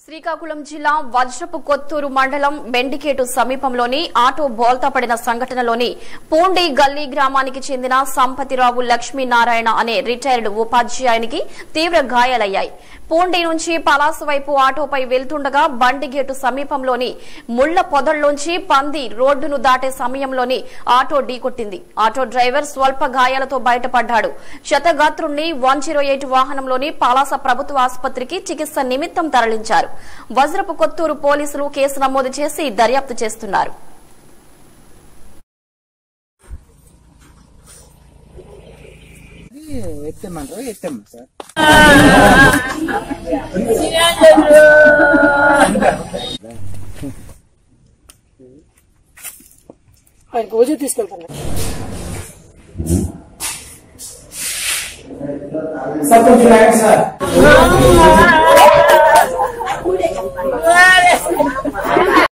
శ్రీకాకుళం జిల్లా వజ్రపు కొత్తూరు మండలం బెండికేటు సమీపంలోని ఆటో బోల్తా పడిన సంఘటనలోని పూండి గల్లీ గ్రామానికి చెందిన సంపతిరావు లక్ష్మీనారాయణ అనే రిటైర్డ్ ఉపాధ్యాయునికి తీవ్ర గాయాలయ్యాయి పూండి నుంచి పలాస వైపు ఆటోపై వెళ్తుండగా బండిగేటు సమీపంలోని ముళ్ల పొదల్లోంచి పంది రోడ్డును దాటే సమయంలోని ఆటో ఢీకొట్టింది ఆటో డ్రైవర్ స్వల్ప గాయాలతో బయటపడ్డాడు క్షతగాత్రుణ్ణి వన్ జీరో ఎయిట్ వాహనంలోని పలాస ప్రభుత్వ ఆసుపత్రికి చికిత్స నిమిత్తం తరలించారు వజ్రపు కొత్తూరు పోలీసులు కేసు నమోదు చేసి దర్యాప్తు చేస్తున్నారు ఇది ఎత్తమంటారు ఎత్తాం సార్ ఆయన రోజు తీసుకెళ్తాను సార్ కొంచెం రాయండి సార్